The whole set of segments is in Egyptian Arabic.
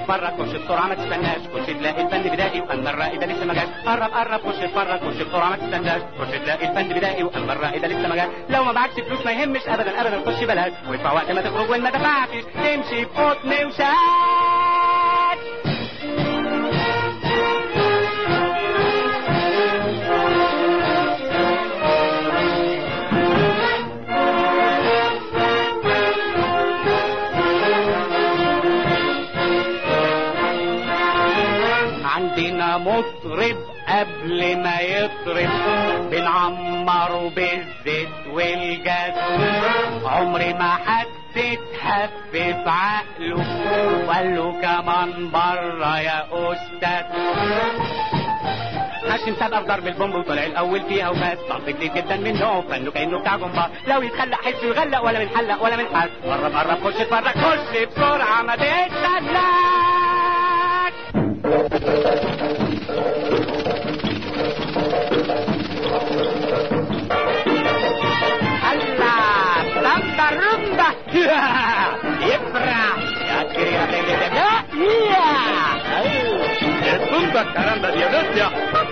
اتفرج خش بسرعه ما تستناش خش تلاقي الفن بدائي واما الرائد لسه ما جاش قرب قرب خش اتفرج خش بسرعه ما تستناش خش تلاقي الفن بدائي واما الرائد لسه ما جاش لو ما معكش فلوس ما يهمش ابدا ابدا خش بلاش وادفع وقت ما تخرج وان ما دفعتش تمشي بقطن وشات عندنا مطرب قبل ما يطرب بنعمره بالزيت والجاز عمري ما حد اتهفف عقله وقال له كمان بره يا استاذ هاشم سبق في ضرب البومب وطلع الاول فيها وفاز ضغط كتير جدا منه فانه كانه بتاع جمبار لو يتخلق حس يغلق ولا بنحلق ولا بنحل قرب قرب خش اتفرج خش بسرعه ما تستناش الله سامبا رومبا يفرح يا كريم يا السلطة caramba يا bestia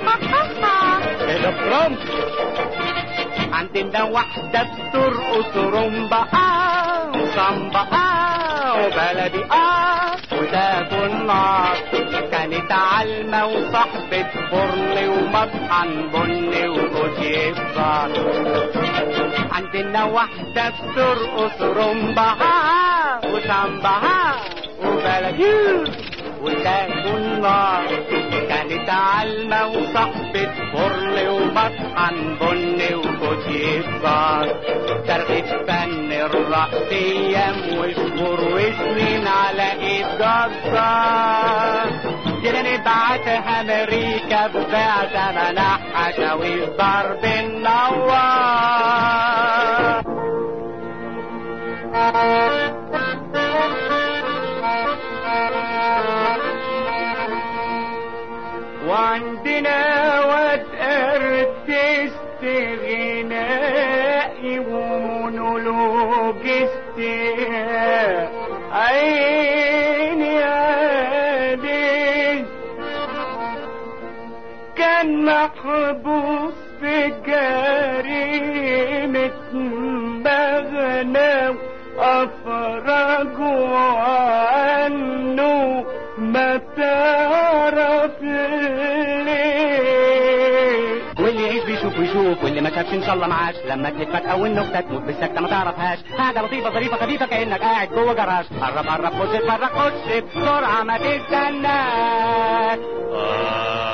الفرنس عندنا واحدة بترقص رومبا آه وصامبا آه وبلدي آه وتاكل نار كانت عالمة وصاحبة فرن ومطحن بن وكوتشي فطار عندنا واحدة بترقص رومبا آه وسامبا آه وبلدي وتاكل نار كانت عالمة وصاحبة فرن ومطحن بن وكوتشي فطار ترغيب فن الرقص ايام وشهور وسنين على ايد جزار كده نبعتها امريكا ببعثة منحها شاويش ضرب النوار وعندنا واد ارتست غنائي ومونولوجست عيني عليك كان محبوس في جريمة مغنى أفرجوا عنه ما تعرف ليه واللي يعيش بيشوف ويشوف واللي ما شافش ان شاء الله معاش لما تلفك او النكته تموت بالسكته ما تعرفهاش قاعده لطيفه ظريفه خفيفه كانك قاعد جوه جراج قرب قرب خش اتفرج خش بسرعه ما تستناش آه